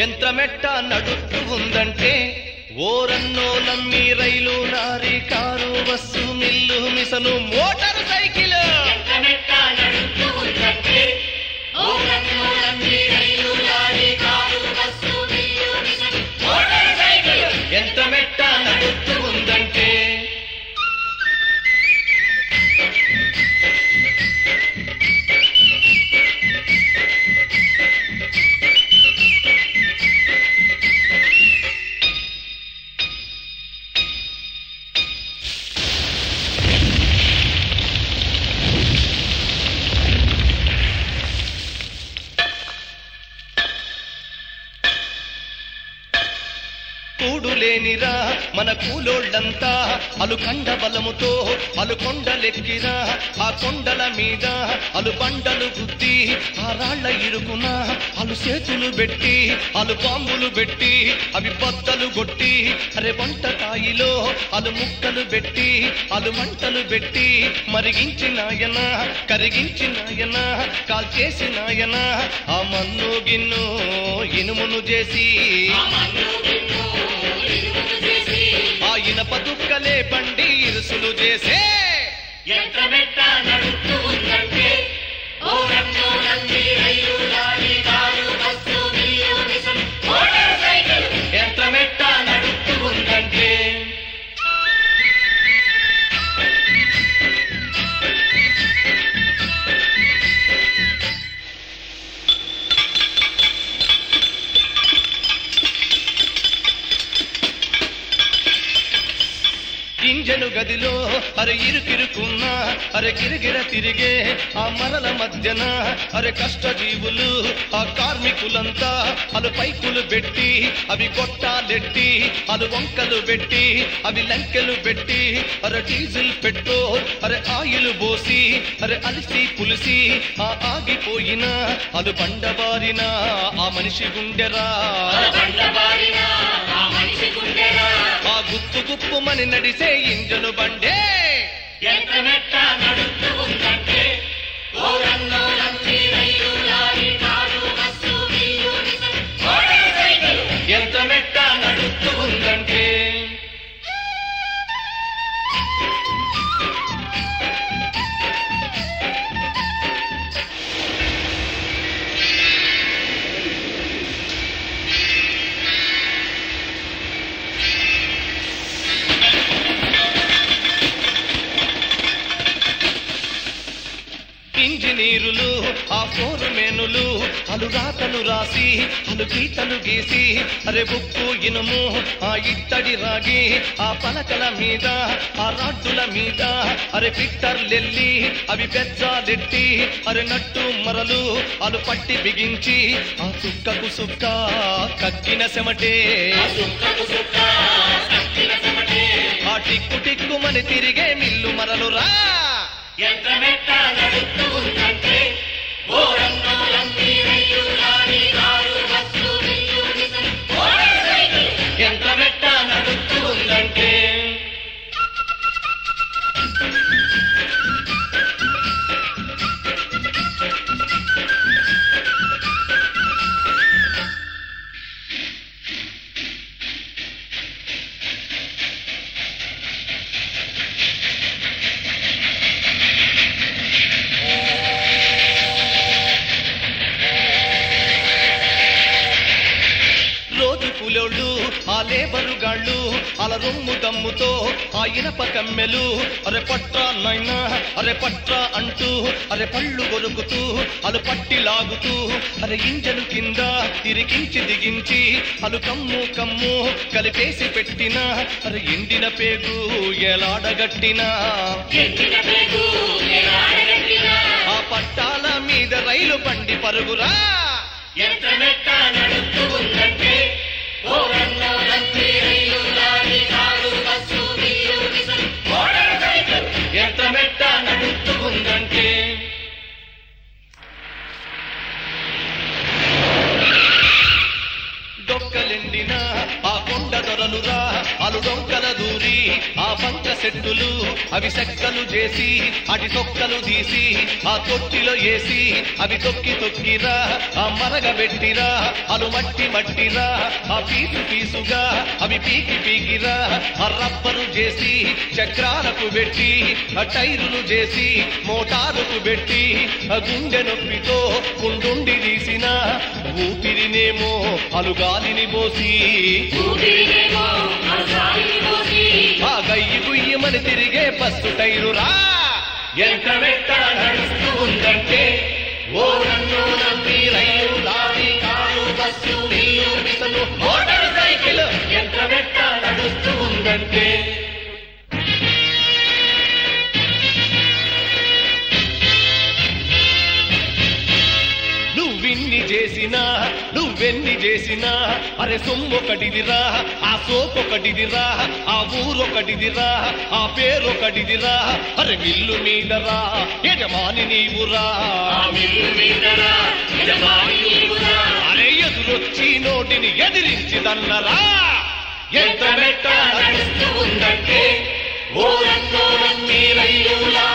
ఎంత మెట్ట నడుస్తూ ఉందంటే ఓరన్నో నమ్మి rail lorry car bus mill machine motorcycle ఎంత మెట్ట నడుస్తూ ఉందంటే ఓరన్నో నంది rail lorry car bus mill machine motorcycle ఎంత మెట్ట నడుస్తూ ఉందంటే కూడు లేనిరా మన కూలోళ్ళంతా అలు కండ బలముతో అలు కొండలెక్కిరా ఆ కొండల మీద అలు బండలు గుద్ది ఆ రాళ్ల ఇరుకున అలు చేతులు పెట్టి అలు బాంబులు పెట్టి అవి బద్దలు కొట్టి అరే వంటకాయిలో అలు ముక్కలు పెట్టి అలు మంటలు పెట్టి మరిగించినాయన కరిగించినాయన కాల్చేసినాయన ఆ మన్ను గిన్ను ఇనుమును చేసి ఆ మన్ను గిన్ను ఇరుమును చేసి ఆ ఇనప దుక్కలే బండి ఇరుసులు చేసే ఎంత మెట్ట నడుస్తూ ఉందంటే ఓరన్నో నంది rail lorry car bus mill machine motorcycle ఎంత మెట్ట నడుస్తూ ఉందంటే ఇంజను గదిలో అరే ఇరుకిరుకున్నా అరే గిరిగిర తిరిగే ఆ మరల మధ్యన అరే కష్టజీవులు ఆ కార్మికులంతా అలు పైపులు పెట్టి అవి కొట్టాలెట్టి అలు వంకలు పెట్టి అవి లంకెలు పెట్టి అరే డీజిల్ పెట్రోల్ అరే ఆయిల్ పోసి అరే అలిసి పులిసి ఆ ఆగిపోయిన అలు బండబారిన ఆ మనిషి గుండెరా బండబారిన ఆ మనిషి గుండెరా ఆ గుప్పు గుప్పుమని నడిసే ఇంజను బండే ఎంత మెట్ట నడుస్తూ ఉందంటే ఓరన్నో నంది rail lorry car bus mill machine motorcycle ఎంత మెట్ట నడుస్తూ ఉందంటే ఇంజనీరులు ఆ ఫోరుమేనులు అలు రాతలు రాసి అలు గీతలు గీసి అరే బుక్కు ఇనుము ఆ ఇత్తడి రాగి ఆ పలకల మీద ఆ రాడ్డుల మీద అరే పిట్టర్లెల్లి అవి పెద్దాలెట్టి అరే నట్టు మరలు అలు పట్టి బిగించి ఆ సుక్కకు సుక్క కక్కిన సెమటే ఆ సుక్కకు సుక్క కక్కిన చెమటే ఆ టిక్కు టిక్కుమని తిరిగే మిల్లు మరలురా ఎంత మెట్ట నడుస్తూ ఉందంటే ఓరన్నో నంది rail lorry car bus mill machine motorcycle ఎంత మెట్ట నడుస్తూ ఉందంటే రోజు కూలోళ్ళు ఆ లేబరు గాళ్ళు అల రొమ్ము దమ్ముతో ఆ ఇనప కమ్మెలు అరే పట్రా నైనా అరే పట్రా అంటూ అరే పళ్ళు కొరుకుతూ అలు పట్టి లాగుతూ అరే ఇంజను కింద తిరిగించి దిగించి అలు కమ్ము కమ్ము కలిపేసి పెట్టిన అరే ఎండిన పేగు ఎలాడగట్టినా ఎక్కిన పేగు ఎలాడగట్టిన ఆ పట్టాల మీద రైలు బండి పరుగురా ఎంత మెట్ట నడుస్తూ ఉందంటే ఓరన్నో నంది rail lorry car bus mill machine motorcycle ఎంత మెట్ట నడుస్తూ ఉందంటే డొక్కలెండిన ఆ కొండ దొరలురా అలు డొంకల దూరి ఆ పంక సెట్టులు అవి సెక్కలు చేసి అటి తొక్కలు తీసి ఆ తొట్టిలో వేసి అవి తొక్కి తొక్కిరా ఆ మరగ పెట్టిరా అలు మట్టి మట్టిరా ఆ పీసు పీసుగా అవి పీకి పీకిరా ఆ రబ్బరు చేసి చక్రాలకు పెట్టి ఆ టైరులు చేసి మోటారుకు పెట్టి ఆ గుండె నొప్పితో కుండుండి తీసిన ఊపిరినేమో అలుగాలిని పోసి ఊపిరినేమో అరుగాలిని మోసి ఆ గయ్యి గుయ్యమని తిరిగే బస్సు టైరురా ఎంత వెట్ట నడుస్తూ ఉందంటే ఓ నన్ను నమ్మి రైలు లారీ కారు బస్సు ఇల్లు మిసలు మోటార్ సైకిల్ ఎంత వెట్ట నడుస్తూ ఉందంటే నువ్విన్ని చేసినా నువ్వెన్ని చేసినా అరే సొమ్మొకటిదిరా ఆ సోకొకటిదిరా ఆ ఊరొకటిదిరా ఆ పేరొకటిదిరా అరే మిల్లు మీదరా యజమాని నీవురా ఆ మిల్లు మీదరా యజమాని నీవురా అరే ఎదురొచ్చి నోటిని ఎదిరించి తన్నరా ఎంత మెట్ట నడుస్తూ ఉందంటే ఓ రన్నో నమ్మి రైలు లారీ